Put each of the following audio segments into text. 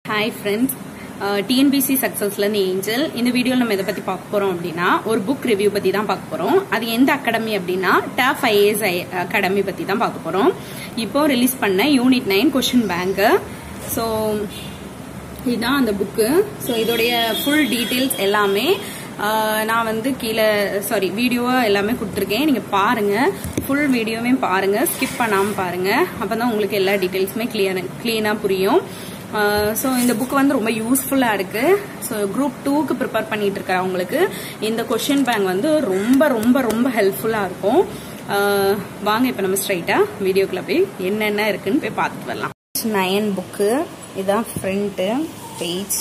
hi friends TNPSC சக்சஸ்லேருந்து Angel இந்த வீடியோவில் நம்ம இதை பற்றி பார்க்க போகிறோம் அப்படின்னா ஒரு புக் ரிவ்யூ பற்றி தான் பார்க்க போகிறோம் அது எந்த அகாடமி அப்படின்னா டாப் ஐஏஎஸ் அகாடமி பற்றி தான் பார்க்க போகிறோம் இப்போ ரிலீஸ் பண்ண யூனிட் நைன் கொஷின் பேங்க்கு ஸோ இதுதான் அந்த புக்கு ஸோ இதோடைய ஃபுல் டீட்டெயில்ஸ் எல்லாமே ஆஹ், நான் வந்து கீழே சாரி வீடியோவா எல்லாமே கொடுத்துருக்கேன் நீங்கள் பாருங்கள் ஃபுல் வீடியோவே பாருங்கள் ஸ்கிப் பண்ணாமல் பாருங்கள் அப்போ தான் உங்களுக்கு எல்லா டீட்டெயில்ஸுமே கிளியர் க்ளீனாக புரியும் ஸோ இந்த புக் வந்து ரொம்ப யூஸ்ஃபுல்லாக இருக்குது ஸோ குரூப் டூக்கு ப்ரிப்பேர் பண்ணிட்டு இருக்கிறவங்களுக்கு இந்த கொஷின் பேங்க் வந்து ரொம்ப ரொம்ப ரொம்ப ஹெல்ப்ஃபுல்லாக இருக்கும் ஆஹ், வாங்க இப்போ நம்ம ஸ்ட்ரைட்டாக வீடியோக்குள்ள போய் என்னென்ன இருக்குன்னு போய் பார்த்துட்டு வரலாம் நயன் புக்கு இதான் ஃப்ரண்ட்டு பேஜ்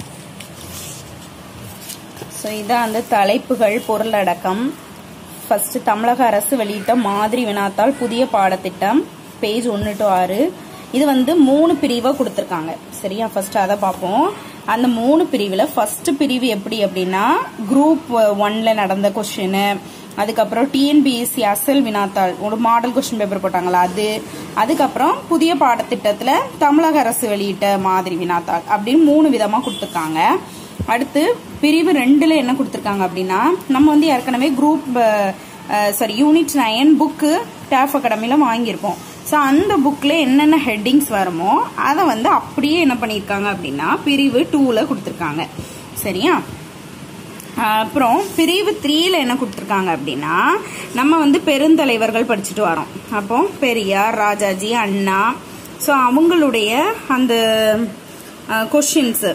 ஸோ இதான் அந்த தலைப்புகள் பொருளடக்கம் ஃபர்ஸ்ட் தமிழக அரசு வெளியிட்ட மாதிரி வினாத்தாள் புதிய பாடத்திட்டம் பேஜ் ஒன்று டு ஆறு இது வந்து மூணு பிரிவாக கொடுத்துருக்காங்க சரியா ஃபர்ஸ்ட் அதை பார்ப்போம் அந்த மூணு பிரிவில் ஃபர்ஸ்ட் பிரிவு எப்படி அப்படின்னா குரூப் ஒன்ல நடந்த கொஷின் அதுக்கப்புறம் டிஎன்பிஎஸ்சி அசல் வினாத்தாள் ஒரு மாடல் கொஸ்டின் பேப்பர் போட்டாங்களா அது அதுக்கப்புறம் புதிய பாடத்திட்டத்தில் தமிழக அரசு வெளியிட்ட மாதிரி வினாத்தாள் அப்படின்னு மூணு விதமாக கொடுத்துருக்காங்க அடுத்து பிரிவு ரெண்டுல என்ன கொடுத்துருக்காங்க அப்படின்னா நம்ம வந்து ஏற்கனவே group sorry unit nine book டேஃப் அகாடமியில் வாங்கியிருப்போம் ஸோ அந்த புக்கில் என்னென்ன ஹெட்டிங்ஸ் வருமோ அதை வந்து அப்படியே என்ன பண்ணியிருக்காங்க அப்படின்னா பிரிவு டூவில் கொடுத்துருக்காங்க சரியா ஆஹ் அப்புறம் பிரிவு த்ரீல என்ன கொடுத்துருக்காங்க அப்படின்னா நம்ம வந்து பெருந்தலைவர்கள் படிச்சுட்டு வரோம் அப்போ பெரியார் ராஜாஜி அண்ணா ஸோ அவங்களுடைய அந்த கொஷின்ஸு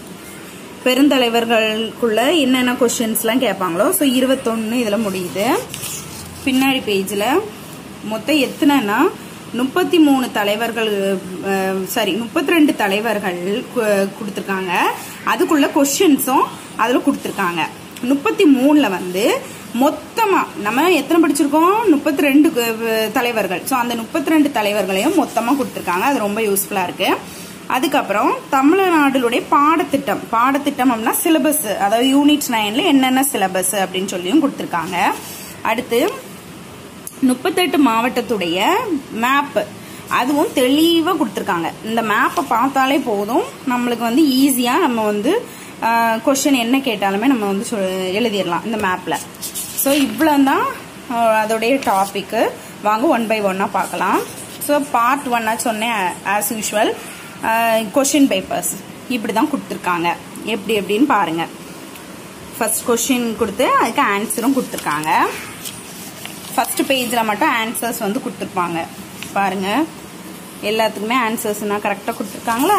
பெருந்தலைவர்களுக்குள்ள என்னென்ன கொஷின்ஸ்லாம் கேட்பாங்களோ ஸோ இருபத்தொன்று இதில் முடியுது பின்னாடி பேஜில் மொத்தம் எத்தனைன்னா முப்பத்தி மூணு தலைவர்கள் சாரி முப்பத்தி ரெண்டு தலைவர்கள் கு- கொடுத்துருக்காங்க அதுக்குள்ள கொஷின்ஸும் அதில் கொடுத்துருக்காங்க முப்பத்தி மூணில் வந்து மொத்தமாக நம்ம எத்தனை படிச்சிருக்கோம் முப்பத்தி ரெண்டு தலைவர்கள் ஸோ அந்த முப்பத்தி ரெண்டு தலைவர்களையும் மொத்தமாக கொடுத்துருக்காங்க அது ரொம்ப யூஸ்ஃபுல்லாக இருக்குது அதுக்கப்புறம் தமிழ்நாடுடைய பாடத்திட்டம் பாடத்திட்டம் அப்படின்னா சிலபஸ் அதாவது யூனிட் நைன்ல என்னென்ன சிலபஸ் அப்படின்னு சொல்லியும் கொடுத்துருக்காங்க அடுத்து முப்பத்தெட்டு மாவட்டத்துடைய மேப் அதுவும் தெளிவாக கொடுத்துருக்காங்க இந்த மேப்பை பார்த்தாலே போதும் நம்மளுக்கு வந்து ஈஸியாக நம்ம வந்து கொஷின் என்ன கேட்டாலுமே நம்ம வந்து சொல்- எழுதிடலாம் இந்த மேப்பில் ஸோ இவ்வளோ தான் அதோடைய டாபிக்கு வாங்க ஒன் பை ஒன்னாக பார்க்கலாம் ஸோ பார்ட் ஒன்னா சொன்னேன் ஆஸ் யூஷுவல் கொஷின் பேப்பர்ஸ் இப்படி தான் கொடுத்துருக்காங்க எப்படி எப்படின்னு பாருங்க ஃபர்ஸ்ட் கொஷின் கொடுத்து அதுக்கு ஆன்சரும் கொடுத்துருக்காங்க ஃபர்ஸ்ட் பேஜில் மட்டும் ஆன்சர்ஸ் வந்து கொடுத்துருப்பாங்க பாருங்க எல்லாத்துக்குமே ஆன்சர்ஸ்னா கரெக்டாக கொடுத்துருக்காங்களா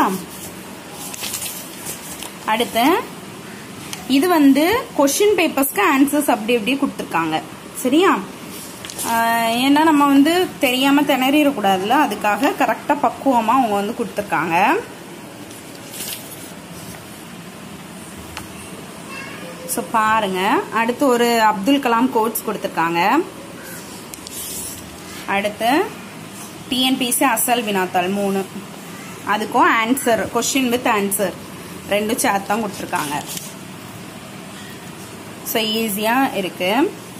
அடுத்து இது வந்து கொஷின் பேப்பர்ஸ்க்கு ஆன்சர்ஸ் அப்படி அப்படியே கொடுத்துருக்காங்க சரியா ஆஹ் ஏன்னா நம்ம வந்து தெரியாம திணறிடக்கூடாதுல அதுக்காக கரெக்டா பக்குவமா அவங்க வந்து கொடுத்துருக்காங்க ஸோ பாருங்க அடுத்து ஒரு அப்துல் கலாம் கோட்ஸ் கொடுத்துருக்காங்க அடுத்து டிஎன்பிசி அசல் வினாத்தாள் மூணு அதுக்கும் ஆன்சர் கொஷின் வித் ஆன்சர் ரெண்டும் சேர்த்து தான் கொடுத்துருக்காங்க ஸோ ஈஸியாக இருக்கு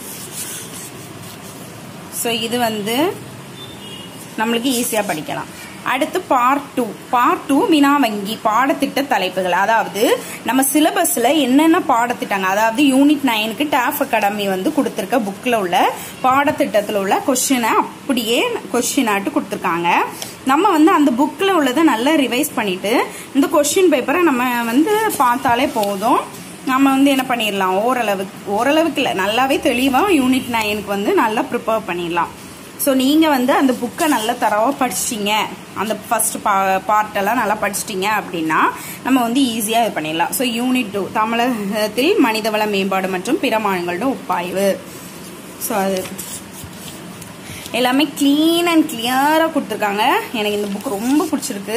ஸோ இது வந்து நம்மளுக்கு ஈஸியாக படிக்கலாம் அடுத்து பார்ட் டூ பார்ட் டூ வினா வங்கி பாடத்திட்ட தலைப்புகள் அதாவது நம்ம சிலபஸில் என்னென்ன பாடத்திட்டங்க அதாவது யூனிட் நைனுக்கு டாஃப் அகாடமி வந்து கொடுத்துருக்க புக்கில் உள்ள பாடத்திட்டத்தில் உள்ள கொஷினை அப்படியே கொஷினாட்டு கொடுத்துருக்காங்க நம்ம வந்து அந்த புக்கில் உள்ளதை நல்லா ரிவைஸ் பண்ணிட்டு இந்த கொஷின் பேப்பரை நம்ம வந்து பார்த்தாலே போதும் நம்ம வந்து என்ன பண்ணிடலாம் ஓரளவுக்கு ஓரளவுக்கு இல்லை நல்லாவே தெளிவாக யூனிட் நைனுக்கு வந்து நல்லா ப்ரிப்பேர் பண்ணிடலாம் ஸோ நீங்கள் வந்து அந்த புக்கை நல்லா தரவாக படிச்சிட்டீங்க அந்த ஃபர்ஸ்ட் பா பார்ட்டெல்லாம் நல்லா படிச்சிட்டீங்க அப்படின்னா நம்ம வந்து ஈஸியாக இது பண்ணிடலாம் ஸோ யூனிட் டூ தமிழகத்தில் மனிதவள மேம்பாடு மற்றும் பிற மாநிலங்களோட ஒப்பாய்வு ஸோ அது எல்லாமே க்ளீன் அண்ட் கிளியராக கொடுத்துருக்காங்க எனக்கு இந்த புக் ரொம்ப பிடிச்சிருக்கு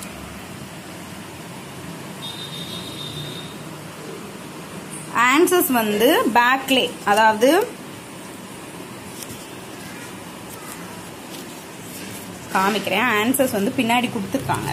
ஆன்சர்ஸ் வந்து பேக்லே அதாவது காமிக்கிறேன் ஆன்சர்ஸ் வந்து பின்னாடி கொடுத்துருக்காங்க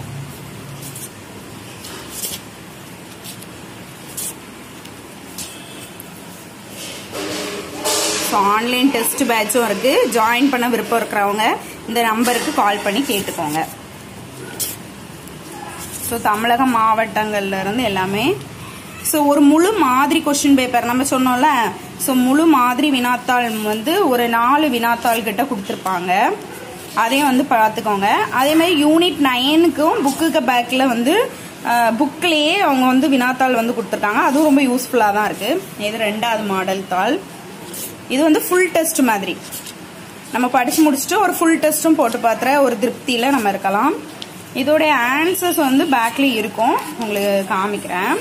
ஸோ ஆன்லைன் டெஸ்ட் பேட்சும் இருக்கு ஜாயின் பண்ண விருப்பம் இருக்கிறவங்க இந்த நம்பருக்கு கால் பண்ணி கேட்டுக்கோங்க ஸோ தமிழக மாவட்டங்கள்ல இருந்து எல்லாமே ஸோ ஒரு முழு மாதிரி கொஸ்டின் பேப்பர் நம்ம சொன்னோம்ல ஸோ முழு மாதிரி வினாத்தாள் வந்து ஒரு நாலு வினாத்தாள் கிட்ட கொடுத்துருப்பாங்க அதையும் வந்து பார்த்துக்கோங்க அதே மாதிரி யூனிட் நைனுக்கும் புக்குக்கு பேக்கில் வந்து புக்லேயே அவங்க வந்து வினாத்தாள் வந்து கொடுத்துருக்காங்க அதுவும் ரொம்ப யூஸ்ஃபுல்லாக தான் இருக்குது இது ரெண்டாவது மாடல் தாள் இது வந்து ஃபுல் டெஸ்ட் மாதிரி நம்ம படிச்சு முடிச்சுட்டு ஒரு ஃபுல் டெஸ்ட்டும் போட்டு பார்த்துற ஒரு திருப்தியில் நம்ம இருக்கலாம் இதோடைய ஆன்சர்ஸ் வந்து பேக்ல இருக்கும் உங்களுக்கு காமிக்கிறேன்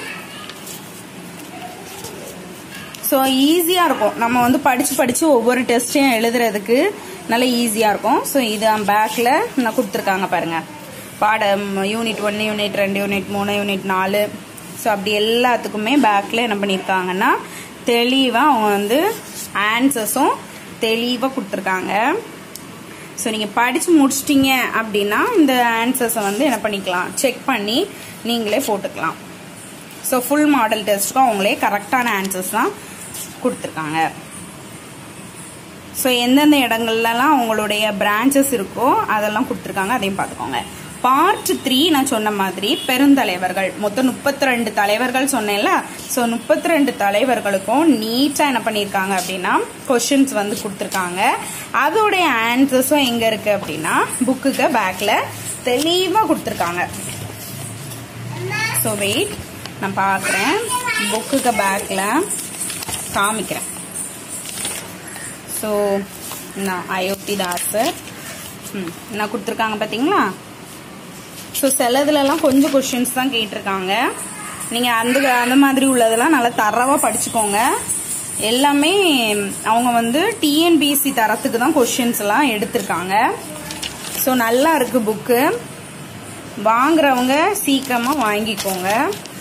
ஸோ ஈஸியாக இருக்கும் நம்ம வந்து படித்து படித்து ஒவ்வொரு டெஸ்ட்டையும் எழுதுறதுக்கு நல்ல ஈஸியாக இருக்கும் ஸோ இது பேக்கில் நான் கொடுத்துருக்காங்க பாருங்கள் பாடம் யூனிட் ஒன்று யூனிட் ரெண்டு யூனிட் மூணு யூனிட் நாலு ஸோ அப்படி எல்லாத்துக்குமே பேக்கில் என்ன பண்ணியிருக்காங்கன்னா தெளிவாக அவங்க வந்து ஆன்சர்ஸும் தெளிவாக கொடுத்துருக்காங்க ஸோ நீங்கள் படித்து முடிச்சிட்டிங்க அப்படின்னா இந்த ஆன்சர்ஸை வந்து என்ன பண்ணிக்கலாம் செக் பண்ணி நீங்களே போட்டுக்கலாம் ஸோ ஃபுல் மாடல் டெஸ்ட்டுக்கும் அவங்களே கரெக்டான ஆன்சர்ஸ் தான் கொடுத்துருக்காங்க ஸோ எந்தெந்த இடங்கள்லாம் அவங்களுடைய பிரான்ச்சஸ் இருக்கோ அதெல்லாம் கொடுத்துருக்காங்க அதையும் பார்த்துக்கோங்க பார்ட் த்ரீ நான் சொன்ன மாதிரி பெருந்தலைவர்கள் மொத்தம் முப்பத்தி ரெண்டு தலைவர்கள் சொன்னேன்ல ஸோ முப்பத்தி ரெண்டு தலைவர்களுக்கும் நீட்டாக என்ன பண்ணியிருக்காங்க அப்படின்னா கொஷின்ஸ் வந்து கொடுத்துருக்காங்க அதோடைய ஆன்சர்ஸும் எங்கே இருக்குது அப்படின்னா புக்குக்கு பேக்கில் தெளிவாக கொடுத்துருக்காங்க ஸோ வெயிட் நான் பார்க்குறேன் புக்குக்கு பேக்கில் காமிக்கிறேன் ஸோ நான் அயோத்தி தாசர் ம் நான் கொடுத்துருக்காங்க பார்த்தீங்களா ஸோ சிலதுலலாம் கொஞ்சம் கொஷின்ஸ் தான் கேட்டிருக்காங்க நீங்கள் அந்த அந்த மாதிரி உள்ளதெல்லாம் நல்லா தரவாக படிச்சுக்கோங்க எல்லாமே அவங்க வந்து டிஎன்பிஎஸ்சி தரத்துக்கு தான் கொஷின்ஸ் எல்லாம் எடுத்திருக்காங்க ஸோ நல்லா இருக்கு புக்கு வாங்குறவங்க சீக்கிரமா வாங்கிக்கோங்க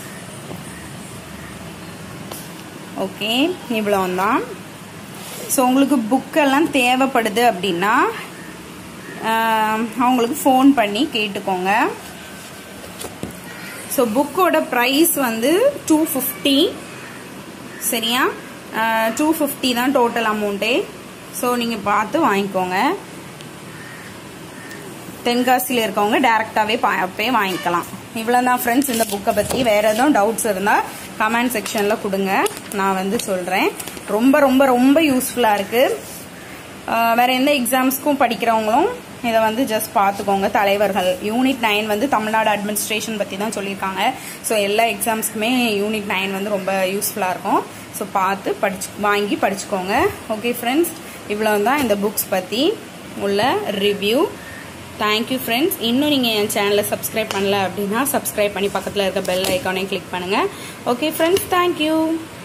ஓகே இவ்வளோதான் ஸோ உங்களுக்கு புக்கெல்லாம் தேவைப்படுது அப்படின்னா அவங்களுக்கு ஃபோன் பண்ணி கேட்டுக்கோங்க ஸோ புக்கோட ப்ரைஸ் வந்து டூ ஃபிஃப்டி சரியா டூ ஃபிஃப்டி தான் டோட்டல் அமௌண்ட்டே ஸோ நீங்கள் பார்த்து வாங்கிக்கோங்க தென்காசியில் இருக்கவங்க டேரெக்டாகவே அப்பயே வாங்கிக்கலாம் இவ்வளோ தான் ஃப்ரெண்ட்ஸ் இந்த புக்கை பற்றி வேறு எதுவும் டவுட்ஸ் இருந்தால் கமெண்ட் செக்ஷனில் கொடுங்க நான் வந்து சொல்கிறேன் ரொம்ப ரொம்ப ரொம்ப யூஸ்ஃபுல்லாக இருக்குது வேறு எந்த எக்ஸாம்ஸ்க்கும் படிக்கிறவங்களும் இதை வந்து ஜஸ்ட் பார்த்துக்கோங்க தலைவர்கள் யூனிட் நைன் வந்து தமிழ்நாடு அட்மினிஸ்ட்ரேஷன் பற்றி தான் சொல்லியிருக்காங்க ஸோ எல்லா எக்ஸாம்ஸ்க்குமே யூனிட் நைன் வந்து ரொம்ப யூஸ்ஃபுல்லாக இருக்கும் ஸோ பார்த்து படிச்சு வாங்கி படிச்சுக்கோங்க ஓகே ஃப்ரெண்ட்ஸ் இவ்வளோ தான் இந்த புக்ஸ் பற்றி உள்ள ரிவ்யூ தேங்க்யூ ஃப்ரெண்ட்ஸ் இன்னும் நீங்கள் என் சேனலை சப்ஸ்கிரைப் பண்ணல அப்படின்னா சப்ஸ்கிரைப் பண்ணி பக்கத்தில் இருக்க பெல் ஐக்கானையும் கிளிக் பண்ணுங்கள் ஓகே ஃப்ரெண்ட்ஸ் தேங்க்யூ